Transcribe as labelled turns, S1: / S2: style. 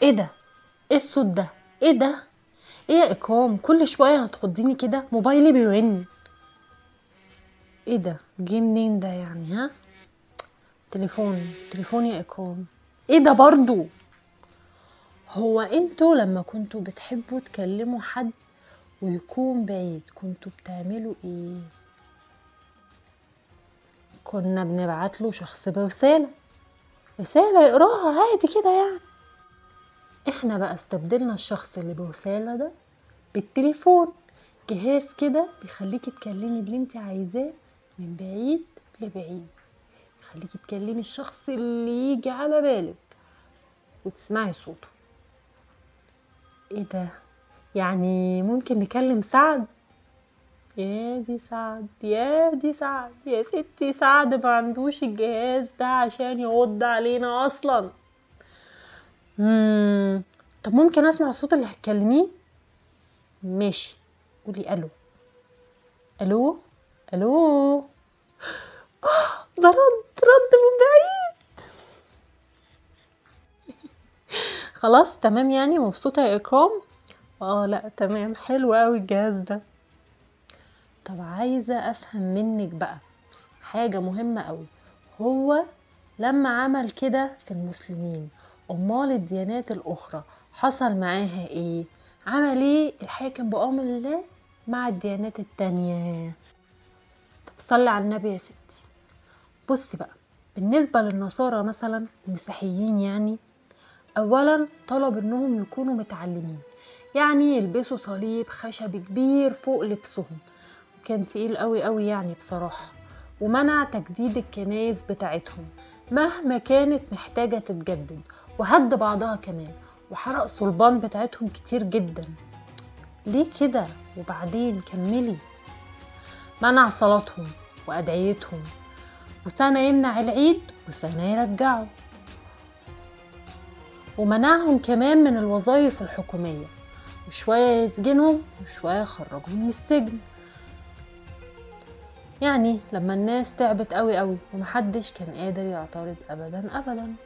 S1: ايه ده ايه الصوت ده ايه ده ايه يا اكرام كل شويه هتخضيني كده موبايلي بيرن ايه ده جه منين ده يعني ها تليفون تليفون يا اكرام ايه ده برضو هو انتوا لما كنتوا بتحبوا تكلموا حد ويكون بعيد كنتوا بتعملوا ايه كنا بنبعت له شخص برسالة رسالة يقراها عادي كده يعني احنا بقى استبدلنا الشخص اللي برسالة ده بالتليفون جهاز كده بيخليكي تكلمي اللي انت عايزاه من بعيد لبعيد يخليكي تكلمي الشخص اللي يجي على بالك وتسمعي صوته ايه ده يعني ممكن نكلم سعد يا دي سعد يا دي سعد يا ستي سعد ما عندوش الجهاز ده عشان يرد علينا اصلا مم. طب ممكن اسمع الصوت اللي هتكلميه ماشي قولي الو الو الو اه ده رد رد من بعيد خلاص تمام يعني مبسوطة يا إكرام اه لا تمام حلو قوي الجهاز ده طب عايزة أفهم منك بقى حاجة مهمة قوي هو لما عمل كده في المسلمين أمال الديانات الأخرى حصل معاها إيه؟ عمل إيه الحاكم بأمر الله مع الديانات التانية طب صلي على النبي يا ستي بصي بقى بالنسبة للنصارى مثلا المسيحيين يعني أولا طلب إنهم يكونوا متعلمين يعني يلبسوا صليب خشبي كبير فوق لبسهم كان تقيل قوي قوي يعني بصراحة ومنع تجديد الكنايس بتاعتهم مهما كانت محتاجة تتجدد وهد بعضها كمان وحرق صلبان بتاعتهم كتير جدا ليه كده وبعدين كملي منع صلاتهم وأدعيتهم وسنة يمنع العيد وسنة يرجعه ومنعهم كمان من الوظائف الحكومية وشوية يسجنهم وشوية يخرجهم من السجن يعني لما الناس تعبت قوي قوي ومحدش كان قادر يعترض ابدا ابدا